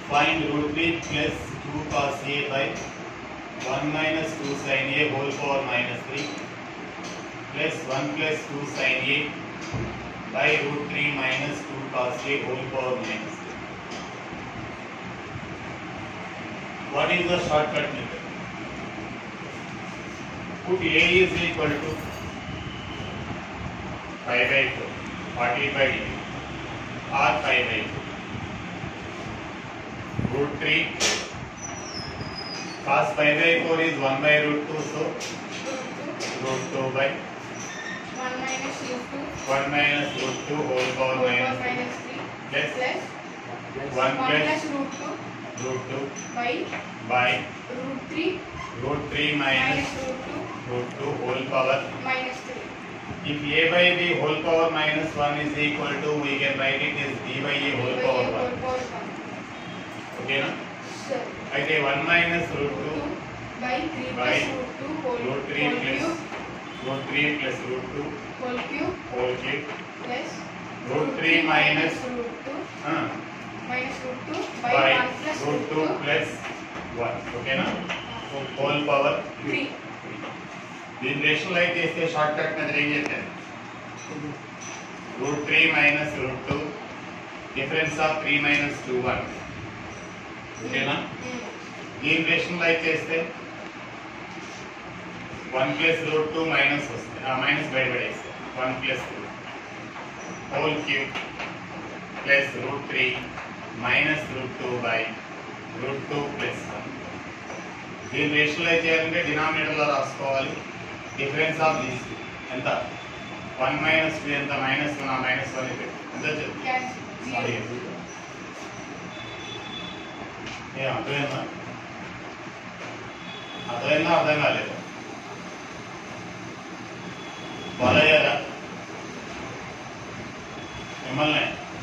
find root 3 plus 2 cos a by 1 minus 2 sin a whole power minus 3 plus 1 plus 2 sin a by root 3 minus 2 cos a whole power minus 3. What is the shortcut method? Put a is equal to pi by 4, 45 degree or pi by 4. root 3 cos pi by 4 is 1 by root 2 so root 2 by 1 minus root 2 1 minus root 2 whole power whole minus power minus 3 plus plus 1 1 plus plus root 2 root 2 by by root 3 root 3 minus minus root 2 root 2 whole power minus 3. if a by b whole power minus 1 is equal to we can write it as b by a whole power 1 whole power 1. okay na So, అయితే 1 minus root 2 2 by 3 By plus root 2 whole, root 3 whole plus cube root 3 plus root 2 whole cube whole cube plus root 3 minus root 2 uh, minus root 2 by, by 1 plus root 2 plus 1 ఓకేనా whole power 3. దీన్ని rationalise చేస్తే short cut method ఏం చేస్తారు root three minus root two difference of three minus two one ఓకేనా Mm. దీన్ని rationalise చేస్తే one plus root two minus వస్తుంది ఆ మైనస్ బయటపడేస్తే one plus whole cube plus root three minus root two by root two plus one దీన్ని rationalise చేయాలంటే డినామినేటర్లో రాసుకోవాలి డిఫరెన్స్ ఆఫ్ దీస్ ఎంత వన్ మైనస్ టూ ఎంత మైనస్ వన్ ఆ మైనస్ వన్ ఎంత చెప్పు Cancel. Sorry Zero. ఏ అర్థమైందా అర్థమైందా అర్థం కాలేదు బాలయ్యారా మిమ్మల్ని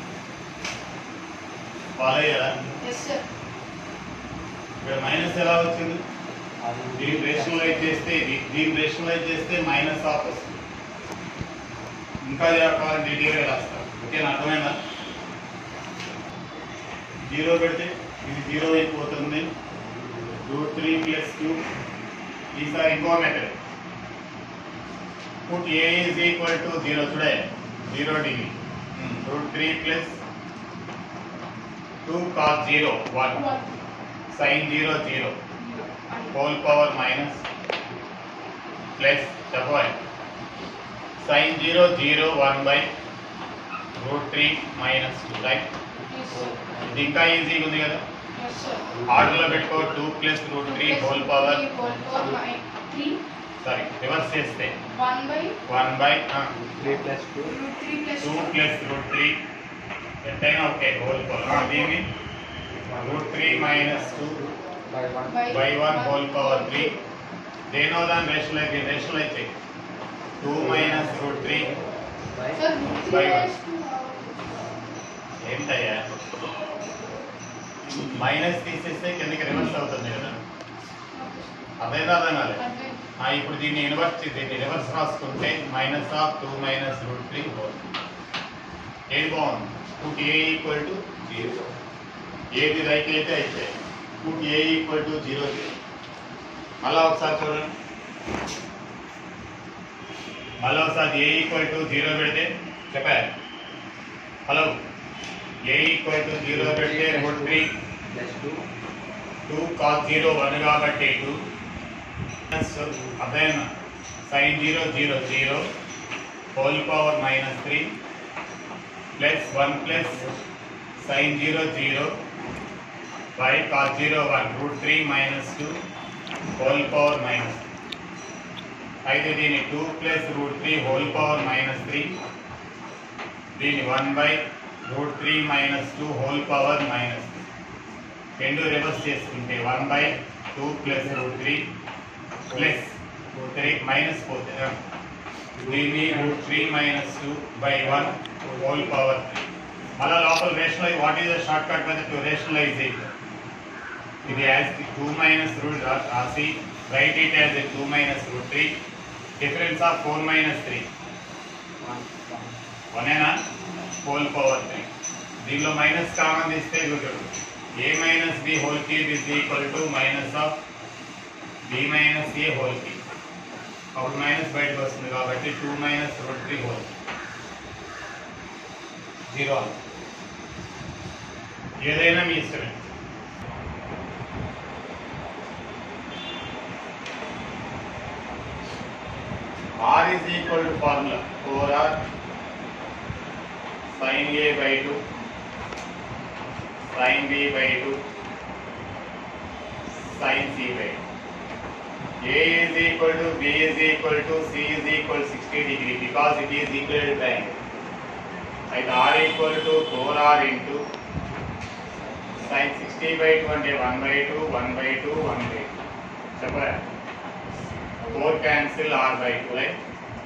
బాలయ్యారా Yes, sir. ఇక్కడ మైనస్ ఎలా వచ్చింది దీన్ని రేషనలైజ్ చేస్తే ఇది దీన్ని రేషనలైజ్ చేస్తే మైనస్ ఆఫ్ వస్తుంది ఇంకా కావాలి డీటెయిల్గా రాస్తాం ఓకేనా అర్థమైందా జీరో పెడితే ఇది జీరో అయిపోతుంది రూట్ త్రీ ప్లస్ టూ ఈసారి ఇంకో method put a is equal to zero చూడే zero degree root three plus two cos zero one One. Sine zero zero One. whole power minus plus చెప్పవాలి sin 0 0 1 by root 3 minus 2 right Yes, sir. ఇది ఇంకా ఈజీగా ఉంది కదా Yes, sir. ఆర్డర్లో పెట్టుకో two plus root three Plus whole power three whole power mi- three. Sorry reverse చేస్తే One by one by three plus two root three plus two two. Plus root three ఎంతైనా okay whole power దీన్ని root three minus two by one by one whole power three దేనో దాని rationalise rationalise చేయి two minus root three by Sir, root three By one. plus two. ఏంటయ్యా minus తీసేస్తే కిందకి reverse అవుతుంది కదా అదేదో అర్థం కాలేదు Advent. ఆ, ఇప్పుడు దీన్ని ఇన్వర్స్ దీన్ని రివర్స్ రాసుకుంటే minus of two minus root three four ఏది బాగుంది put a equal to zero ఏది రైట్ అయితే అయితే put a equal to zero మళ్ళా ఒకసారి చూడండి మళ్ళీ ఒకసారి ఏ ఈక్వల్ టు జీరో పెడితే చెప్పారు hello a equal to zero పెడితే root three plus two two cos zero one కాబట్టి టూ అదైనా sine zero zero zero whole power minus three plus one plus sine zero zero by cos zero one root three minus two whole power minus అయితే దీని two plus root three whole power minus three దీని one by root three minus two whole power minus రెండు reverse చేసుకుంటే one by two plus root three plus three minus పోతే ఆ, దీన్ని root three minus two by one whole power three మళ్ళా లోపల rationalise what is the short cut method to rationalise it ఇది as two minus root రాసి write it as two minus root three difference of four minus three one one వనేనా whole power three దీనిలో minus common తీస్తే ఇదిగో చూడు a minus b whole cube is equal to minus of b minus a whole cube అప్పుడు minus బయటకు వస్తుంది కాబట్టి two minus root three whole zero ఏదైనా మీ ఇష్టమే r is equal to formula 4r sin a by 2 sin b by 2 sin c by 2 a is equal to b is equal to c is equal to 60 degree because it is equal triangle అయితే r equal to 4r into sin 60 by 2 అంటే 1 by 2 1 by 2 1 by 2 చెప్పరా 4 cancel r by 2 right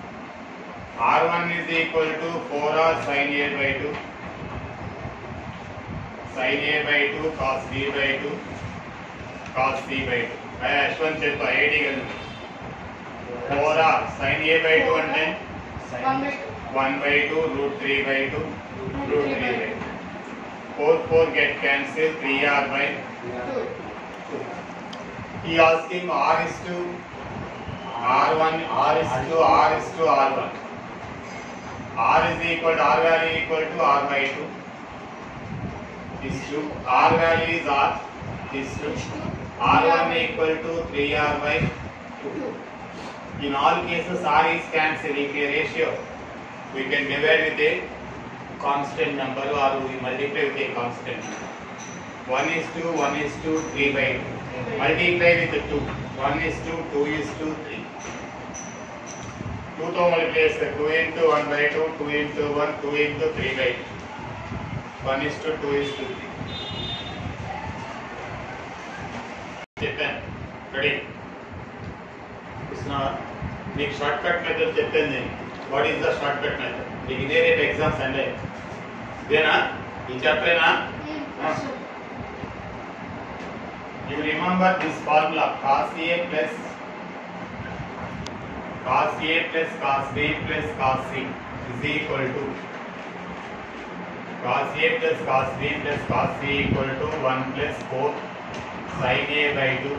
r1 is equal to 4r sin a by 2 sin a by 2 cos b by 2 cos c by 2 అయ్యా యశ్వంత్ చెప్పు IIT కదా 4r sin a by 2 అంటే one by 1 by 2 root 3 by 2 root 3 by 2 4 4 get cancelled 3r by two he asking r is to r1 r is to r is to r1 r is equal to r value equal to r by 2 is to r value is r is to r1 equal to 3r by 2 in all cases r is cancelling a ratio we can divide with a constant number or we multiply with a constant number 1 is to 1 is to 3 by 2 multiply with the 2 1 is to 2 is to 3 2 తో multiply చేస్తే 2 into 1 by 2 2 into 1 2 into 3 by 2 1 is to 2 is to 3 చెప్పాను ready Krishna నీకు short cut method చెప్పాను నేను what is the short cut method నీకు ఇదే రేపు exam Sunday ఇదేనా ఈ చెప్పేనా You remember this formula cos A plus cos A plus cos B plus cos C is equal to cos A plus cos B plus cos C equal to 1 plus 4 sin A by 2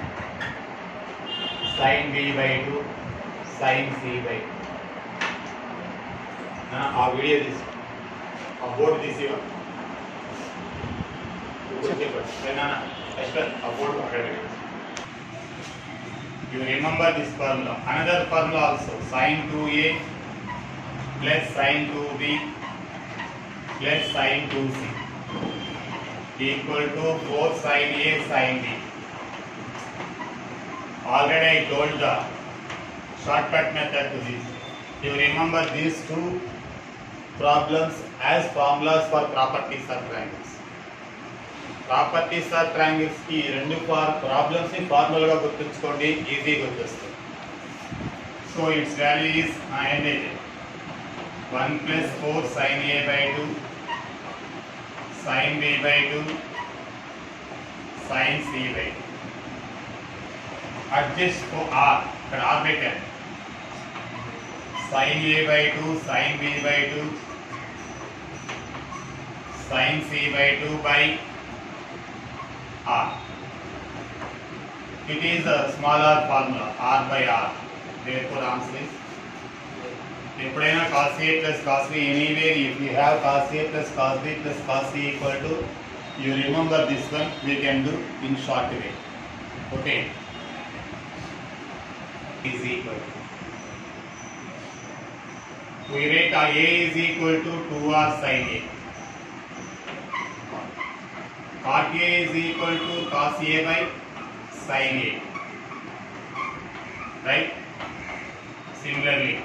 sin B by 2 sin C by 2. నా ఆ video తీసి ఆ board తీసి ఇవ్వ. ఇప్పుడు చెప్పండి సరేనా Ashwin, a board అక్కడ పెట్టు. You remember this formula. Another formula also sin 2a plus sin 2b plus sin 2c equal to 4 sin a sin b. Already I told the shortcut method to this. You remember these two problems as formulas for properties of triangles. Properties of triangles కి రెండు far problems ని formula గా గుర్తుంచుకోండి ఈజీగా గుర్తొస్తుంది so its value is ఏంటైతే one plus four sine A by two sine B by two sine C by two adjust R ఇక్కడ R పెట్టాను sine A by two sine B by two sine C by two by R. It is a smaller formula, R by R. Therefore, answer is ఎప్పుడైనా cos A plus cos B anywhere if you have cos A plus cos B plus cos C equal to you remember this one we can do in short way. Okay. Is equal to. We write A is equal to 2R sin A. cot A is equal to cos A by sin A. Right? Similarly,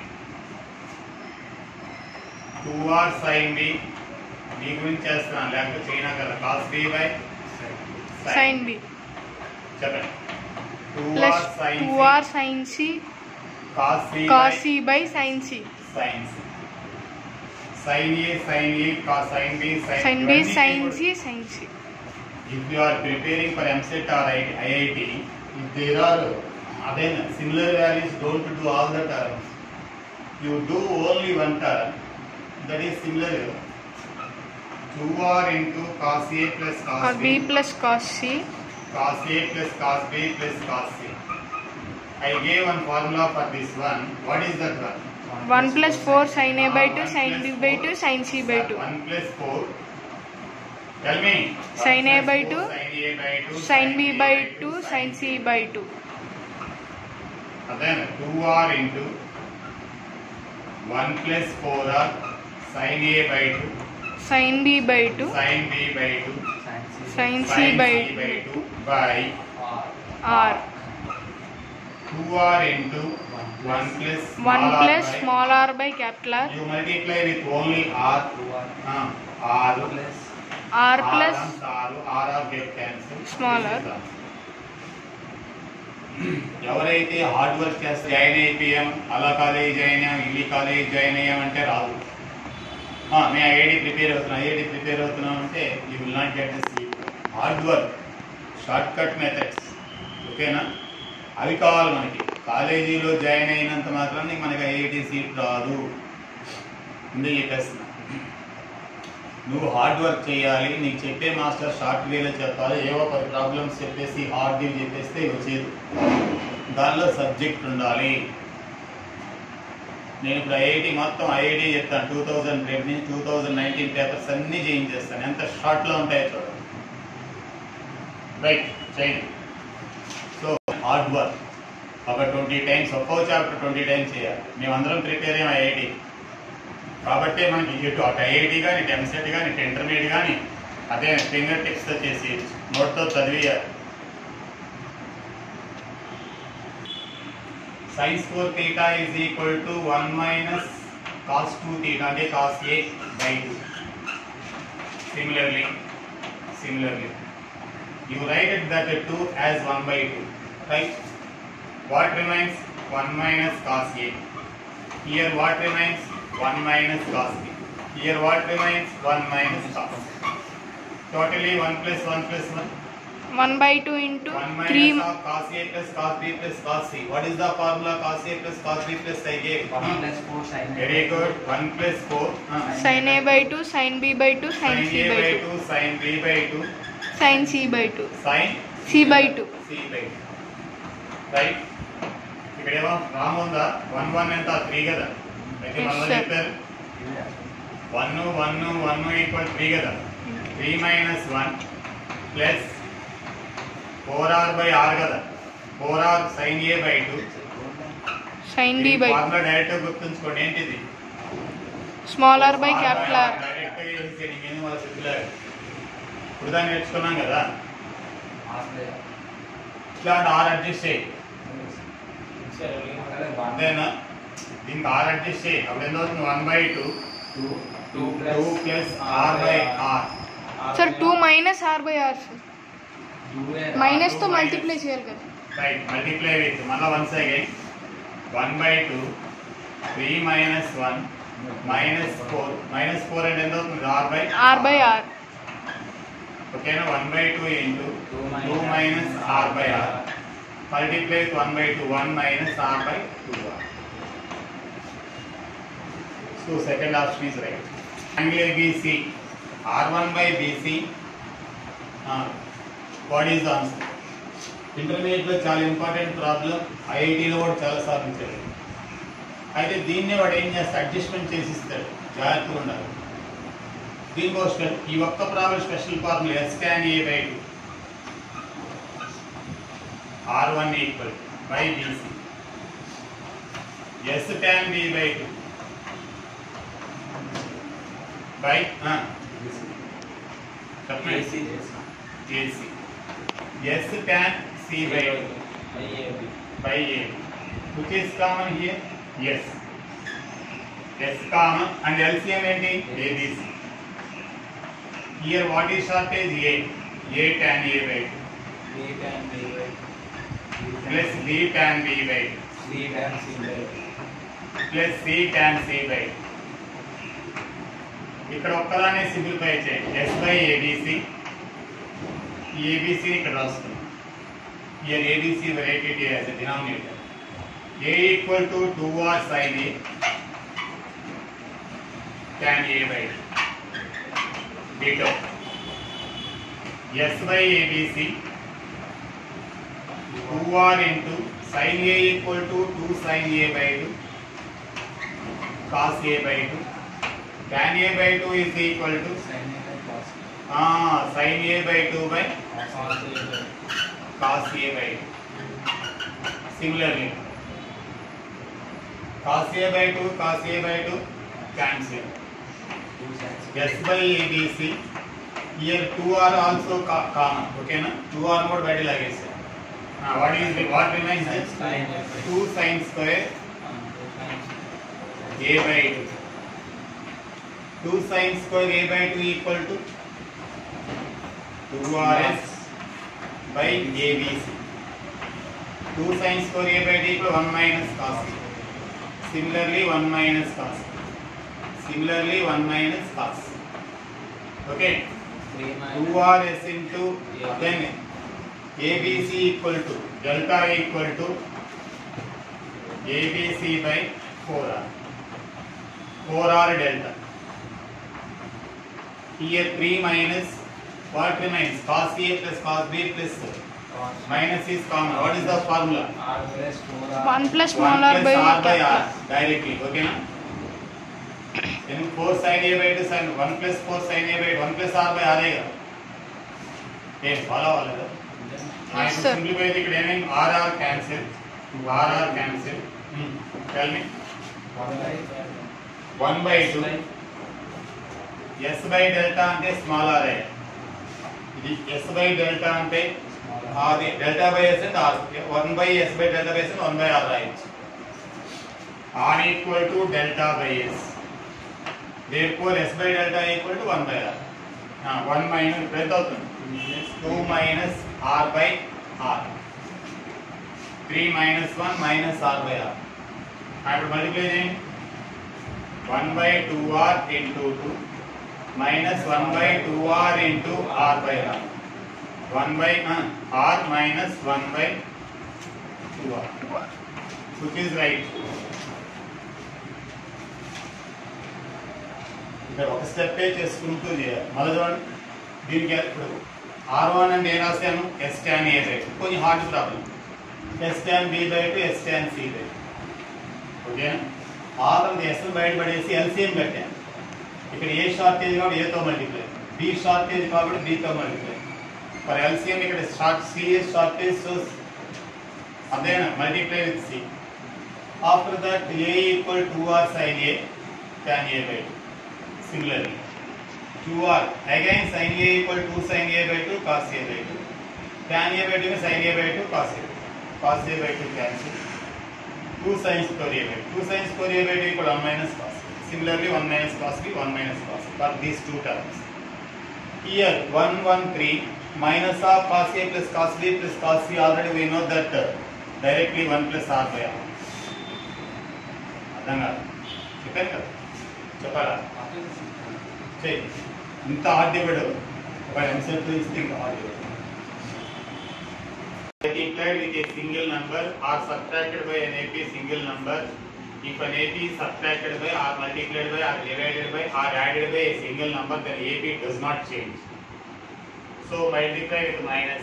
2R sin B మీ గురించి చేస్తున్నాను లేకపోతే చేయనా కదా cos B by sine B చెప్పండి two plus R sine two R sine C cos C cos C by sine C sine C sine A sine A cos sine B sine B sine C sine C if you are preparing for MCET or I- IIT, if there are again similar values, don't do all the terms. You do only one term, that is similar. Two R into cos A plus or cos b plus cos c cos A plus cos B plus cos C. I gave one formula for this one. What is that one? 1 plus 4 sin a by 2 sin b by 2 sin c by 2 1 plus 4. Tell me. Sin A 1 plus by 4, 2, Sin A by 2. sin b by 2 sin c by 2 Then 2R into 1 plus 4R sin A by 2 sin b by 2 sin B by 2 sin c sin by C by 2 by r 2R into 1 plus 1 small r plus by- small r by capital R You multiply with only R. Uh, R plus r plus R, R of get cancel. Small r. ఎవరైతే hard work చేస్తే join అయిపోయాం అలా college join అయ్యాం ఇల్లి college join అయ్యామంటే రాదు ఆ, మేము IIT prepare అవుతున్నాం IIT prepare అవుతున్నాం అంటే you will not get the seat hard work short cut methods ఓకేనా అవి కావాలి మనకి కాలేజీలో జాయిన్ అయినంత మాత్రం మనకి ఐఐటి సీట్ రాదు ముందే చెప్పేస్తున్నా నువ్వు హార్డ్ వర్క్ చేయాలి నీకు చెప్పే మాస్టర్ షార్ట్ వేలో చెప్పాలి ఏవో పది ప్రాబ్లమ్స్ చెప్పేసి హార్డ్ వేలు చెప్పేస్తే వచ్చేది దానిలో సబ్జెక్ట్ ఉండాలి నేను ఇప్పుడు ఐఐటి మొత్తం ఐఐటి చెప్తాను టూ థౌజండ్ రేపు నుంచి టూ థౌజండ్ నైన్టీన్ పేపర్స్ అన్నీ చేయించేస్తాను ఎంత షార్ట్లో ఉంటాయో చూడండి రైట్ చేయండి సో హార్డ్ వర్క్ ఒక ట్వంటీ టైమ్స్ ఒక్కో చాప్టర్ ట్వంటీ టైమ్స్ చేయాలి మేమందరం ప్రిపేర్ అయ్యాం ఐఐటి కాబట్టి మనకి ఇటు అటు ఐఐటి కానీ ఇటు ఎంసెట్ కానీ ఇటు ఇంటర్మీడియట్ కానీ అదే ఫింగర్ టిప్స్తో చేసి నోట్తో చదివేయాలి sin square theta is equal to 1 minus cos 2 theta అంటే cos A by 2. Similarly, similarly, you write it that 2 as 1 by 2, right? What remains? 1 minus cos A. Here what remains? 1 minus cos B. Here what remains? 1 minus cos. Totally 1 plus 1 plus 1. 1 by 2 into 1 minus 3 of cos A plus cos B plus cos C. What is the formula cos A plus cos B plus I gave? One Huh? plus four sin. Very good. 1 plus 4. Huh? sin a by 2 sin b by 2 sin Sin c A by by 2 2, sin B by 2, sin c by 2 sin c by 2 C by 2. Right ఇక్కడేమో రామ్ ఉందా one one ఎంత three కదా అయితే Yes, మనం sir. చెప్పారు one one one equal three కదా three minus one plus four R by R కదా four R sine A by two sin b by formula direct గుర్తుంచుకోండి ఏంటిది small r by capital R direct గా చేసేది నేను వాళ్ళ సిద్ధులాగా ఇప్పుడు దాన్ని నేర్చుకున్నాం కదా ఇట్లాంటి ఆర్ అడ్జస్ట్ చేయి అంతేనా దీనికి ఆర్ అడ్జస్ట్ చేయి అప్పుడు ఎంత అవుతుంది one by two Two. Two two plus R by R sir 2 minus r by r sir Two and minus తో two మల్టిప్లై minus. చేయాలి కదా రైట్ మల్టిప్లై విత్ మళ్ళీ once again one by two three minus one minus four minus four అంటే ఎంత అవుతుంది R by r by r ఓకేనా one by two into Two two minus R by R multiply with one by two one minus R by two R so second option is right angle ABC R one by BC what is the answer ఇంటర్మీడియట్లో చాలా important problem ఐఐటీలో కూడా చాలా సార్లు ఇచ్చారు అయితే దీన్నే వాడు ఏం చేస్తాడు అడ్జస్ట్మెంట్ చేసి ఇస్తాడు జాగ్రత్తగా ఉండాలి దీనికోసం ఈ ఒక్క problem special formula S can A by two R one equal by BC S tan B by two by చెప్పండి AC. AC S tan C by two by A. Which is common here? Yes. S common and LCM ఏంటి ABC. Here what is shortage? A. A tan A by 2 B tan B by plus B tan B by 2 C tan C by plus C tan C by 2. ఇక్కడ ఒక్కదానే simplify చేయండి S by ABC ABC ఇక్కడ రాస్తుంది here ABC variety A as a denominator. A equal to 2R sin A tan A by 2. ditto s by abc 2r into sin a equal to 2 sin a by 2 cos a by 2 tan a by 2 is equal to Sin A by cos A. ah, sin a by 2 by Cos A by cos a by 2 similarly cos a by 2 cos a by 2 cancel two sides. s by abc here 2r also co- common okay na 2r కూడా బయట లాగేసాం ah, what is the what remains Sin is A by 2 sin square Ah, two sides. a by 2 2 sin square a by 2 equal to 2rs by abc 2 sin square a by 2 equal 1 minus cos a. similarly 1 minus cos a. similarly 1 minus cos a. okay Three minus 2rs into then abc equal to delta equal to abc by 4r 4r delta here 3 minus what remains cos a plus cos b plus cos minus is common what is the formula R plus four R. 1 plus 1 small r plus by r by r capital. directly okay na then 4 sin a by 2 sin 1 plus 4 sin a by 1 plus r by r ఏగా ఏ follow అవ్వాలి కదా Yes, sir. Simplify ఇక్కడ ఏమైంది RR cancel RR cancel tell me One by one by two S by delta అంటే small R ఇది S by delta అంటే small r. అది delta by S అంటే R one by S by delta by S one by R రాయొచ్చు R equal to delta by S therefore S by delta equal to one by R one minus ఇప్పుడు ఎంత అవుతుంది two minus R by are three minus one minus R by R ఇప్పుడు multiply చేయండి one by two R into two minus one by two R into R by R one by R minus one by two R which is right ఇక్కడ ఒక స్టెప్పే చేసుకుంటూ చేయాలి మళ్ళీ చూడండి దీనికి ఇప్పుడు ఆర్ వన్ అంటే ఏం రాశాను ఎస్ ట్యాన్ ఏ బై కొంచెం hard problem S tan B by two S tan C by ఓకేనా ఆర్ అండ్ ఎస్ బయటపడేసి ఎల్సిఎం కట్టాను ఇక్కడ ఏ షార్టేజ్ కాబట్టి ఏతో మల్టిప్లై బి షార్టేజ్ కాబట్టి బితో మల్టిప్లై ఫర్ ఎల్సిఎం ఇక్కడ షార్ట్ సిఎస్ షార్టేజ్ సో అదేనా multiply with C after that A equal to R sine A tan a by 2 similarly 2r again sin a equal to sin a by 2 cos a by 2 tan a by 2 में sin a by 2 cos a cos a by 2 cancel 2 sin square a by 2 2 sin square a by 2 equal 1 minus cos a. similarly 1 minus cos b 1 minus cos a for these two terms here 1 1 3 minus of cos a plus cos b plus cos c already we know that uh, directly 1 plus r by r అర్థం కాదు చెప్పాను కదా చెప్పాలా చెయ్యి ఇంత ఆర్డిబుల్ ఒక ఎంసెట్ ఇస్తే ఇంకా ఆర్డిబుల్ multiplied with a single number or subtracted by an AP single number if an AP is subtracted by or multiplied by or divided by or added by a single number then AP does not change so multiply with minus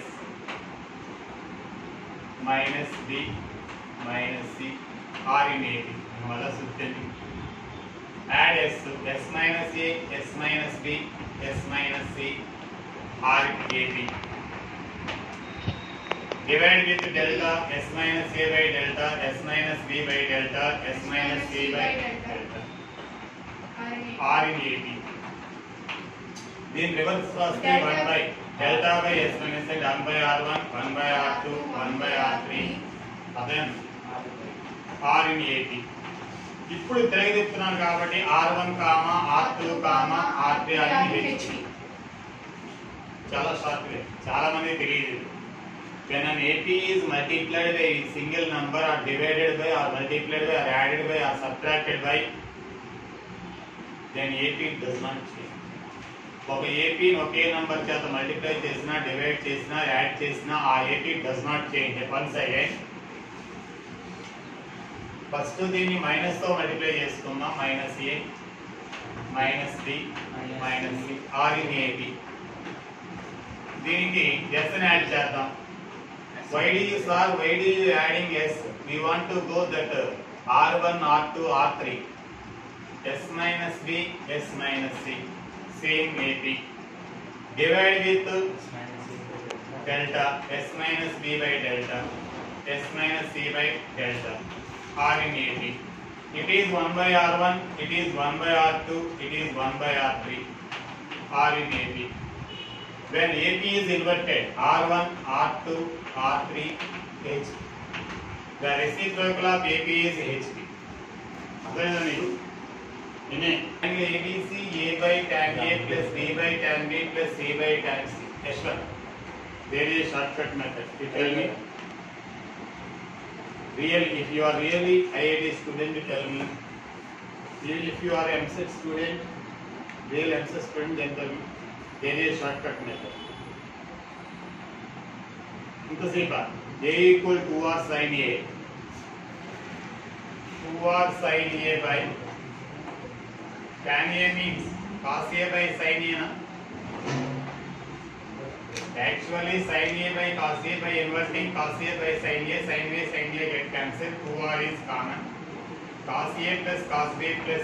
minus B minus C or in AP మళ్ళా సుత్తండి add s s minus a s minus b s minus c r a b divide with delta s minus a by delta s minus b by delta s minus c by delta r in a b దీని రివర్స్ వస్తే 1 by delta by s minus a 1 by r1 1 by r2 1 by r3 అదే r in a b ఇప్పుడు తిరగదిస్తున్నాను కాబట్టి R one comma R two comma R three అని H చాలా short way చాలా మంది తెలియదు when an AP is multiplied by a single number or divided by or multiplied by or added by or subtracted by then AP does not change ఒక AP ఒకే number చేత multiply చేసినా divide చేసినా add చేసినా ఆ AP does not change once again first దీన్ని minus తో multiply చేసుకుందాం minus A minus D minus C R in AB దీనికి ఎస్ ని యాడ్ చేద్దాం why do you sir why do you adding S we want to go that R one R two are three S minus B S minus C same AP divide with delta s minus b by delta s minus c by delta r in AP. It is 1 by r1, it is 1 by r2, it is 1 by r3, r in AP. When AP is inverted, r1, r2, r3, h. The reciprocal of AP is hp. అర్థమైందా నీకు ఇనే ABC a by tan a plus b by tan b plus c by tan c. H1. there is a shortcut method. You tell me. Really, if you are really IIT student, you tell me. Really, if you are MSET student, real MSET student, then tell me. There is a shortcut method. ఇంతసేపా a equal 2r sin a 2r sin a by tan a means cos a by sin a na Actually, sin A by cos A by inverting cos A by sin A, sin A, sin A get cancelled. 2R is common. Cos A plus cos B plus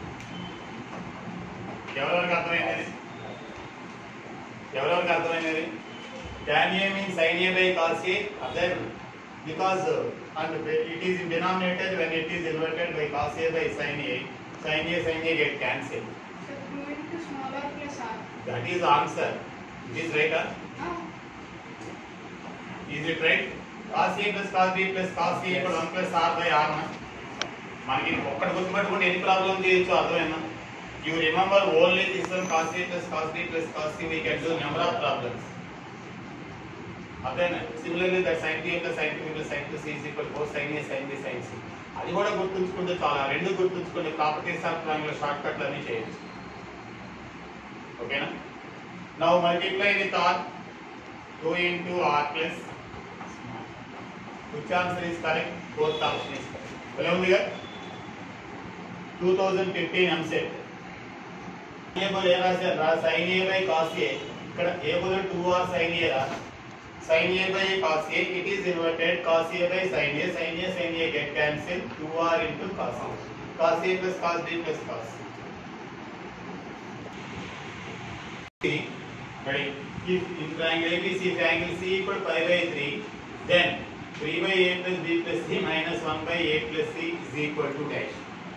ఎవరెవరికి అర్థమైనది ఎవరెవరికి అర్థమైనది tan A means sin A by cos A other because uh, and it is in denominator when it is inverted by cos A by sin A sin A sin A get cancelled So, 2 into smaller plus r. that is answer it is right huh? Ah, Is it right? Cos A plus cos B plus cos A equal 1 plus R by R నా మనకి ఒక్కటి గుర్తుపెట్టుకుంటే ఎన్ని problem చేయొచ్చు అర్థమైనా you remember only this one cos A plus cos B plus cos C we can do number of problems అర్థమైనా similarly that sin B plus sin B plus sin 2 C is equal 4 sin A sin B sin C అది కూడా గుర్తుంచుకుంటే చాలా రెండు గుర్తుంచుకుంటే properties of triangle short కట్లు అన్ని చేయొచ్చు ఓకేనా now multiply with R 2 into R plus which answer is correct? Both option is correct. ఎలా ఉంది కదా 2015 ఎంసెట్ ఏ బదులు ఏ రాశారు రా sine A by cos A ఇక్కడ ఏ బదులు టూ ఆర్ సైన్ ఏ రా sine A by cos A it is inverted cos A by sine A sine A sine A get cancel two R into cos A cos A plus cos B plus cos Ready? If in triangle ABC, triangle C equal pi by 3, then 3 by A plus B plus C minus 1 by A plus C is equal to dash.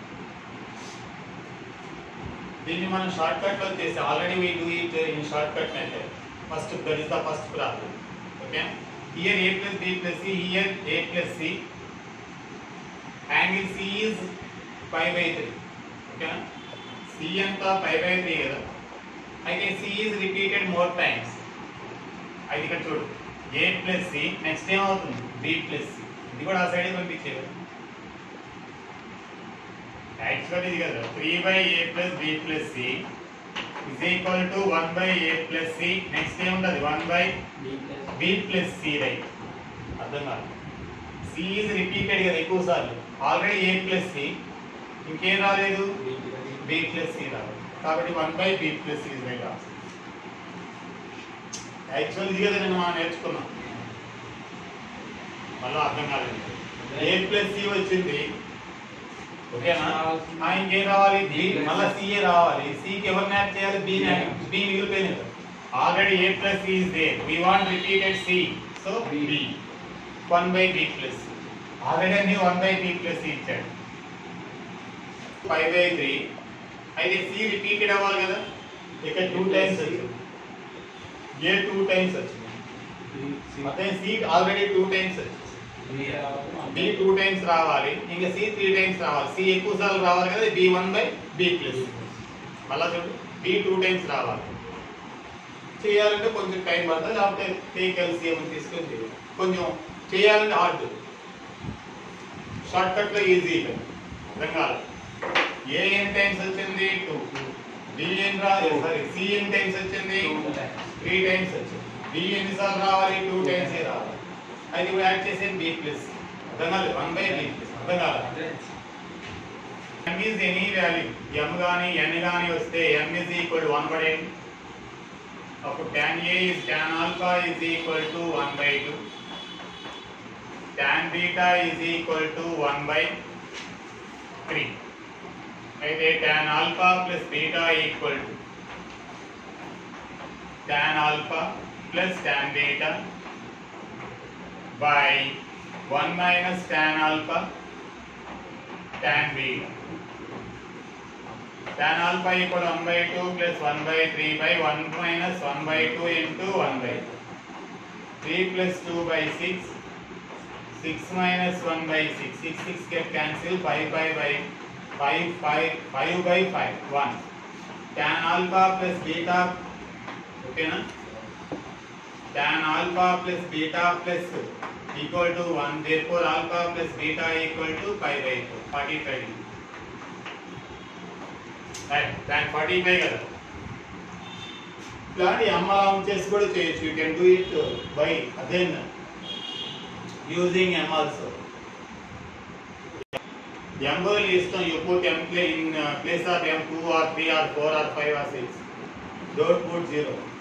దీన్ని మనం short cut లో చేసి already we do it in short cut method first that is the first problem okay here A plus B plus C here A plus C angle C is pi by three ఓకేనా C అంతా pi by three కదా అయితే C is repeated more times అది ఇక్కడ చూడు A plus C next ఏమవుతుంది B plus C ఇది కూడా ఆ సైడ్ పంపించేది యాక్చువల్ ఇది కదా three by A plus B plus C is equal to one by A plus C next ఏముంటుంది one by B plus C right అర్థం కాదు సి ఈజ్ రిపీటెడ్ కదా ఎక్కువ సార్లు ఆల్రెడీ ఏ ప్లస్ సి ఇంకేం రాలేదు బి ప్లస్ సి రావాలి కాబట్టి one by B plus C right answer actual ఇది కదా నేను మనం నేర్చుకున్నాం మళ్ళీ అర్థం కాలేదు ఏ ప్లస్ సి వచ్చింది ఓకేనా ఆ, ఇంకేం రావాలి బి మళ్ళీ సిఏ రావాలి సికి ఎవరు మ్యాప్ చేయాలి బి బి మిగిలిపోయింది కదా already A plus C is there we want repeated C so B one by B plus already అన్ని one by B plus C ఇచ్చాడు ఫైవ్ బై త్రీ అయితే సి రిపీటెడ్ అవ్వాలి కదా ఇక్కడ టూ టైమ్స్ వచ్చింది ఏ two times వచ్చింది మొత్తం C already two times వచ్చింది బి టూ టైమ్స్ రావాలి ఇంకా సి త్రీ టైమ్స్ రావాలి సి ఎక్కువ సార్లు రావాలి కదా B one by B plus మళ్ళా చూడు బి టూ టైమ్స్ రావాలి చేయాలంటే కొంచెం టైం పడుతుంది లేకపోతే టేక్ ఎల్సిఎం తీసుకొని చేయాలి కొంచెం చేయాలంటే హార్డ్ షార్ట్ కట్ లో ఈజీ అర్థం కాదు ఏ ఎన్ టైమ్స్ వచ్చింది టూ బి ఎన్ రా సారీ సి ఎన్ టైమ్స్ వచ్చింది త్రీ టైమ్స్ వచ్చింది బి ఎన్నిసార్లు రావాలి టూ టైమ్స్ రావాలి అది కూడా యాడ్ చేసేది బి ప్లస్ అర్థం కాలేదు వన్ బై బి ప్లస్ అర్థం కాలేదు m is any value m గాని n గాని వస్తే m is equal to 1 పడేయండి అప్పుడు tan a is tan alpha is equal to 1 by 2 tan beta is equal to 1 by 3 అయితే tan alpha plus beta equal to tan alpha plus tan beta by 1 minus tan alpha tan beta. Tan alpha equal to 1 by 2 plus 1 by 3 by 1 minus 1 by 2 into 1 by 2. 3 plus 2 by 6. 6 minus 1 by 6. 6 6 get cancelled. 5 by by 5 5 5 by 5 1. Tan alpha plus beta. Okay na? Tan alpha plus beta plus equal to 1. Therefore alpha plus beta equal to 5 by 2. 45 degree. Right. Tan 45 కదా ఇలాంటి అమ్మలా ఉంచేసి కూడా చేయొచ్చు you can do it by again using M also M బదులు ఇస్తాం you put M play in place of M two are three or four or five or six don't put zero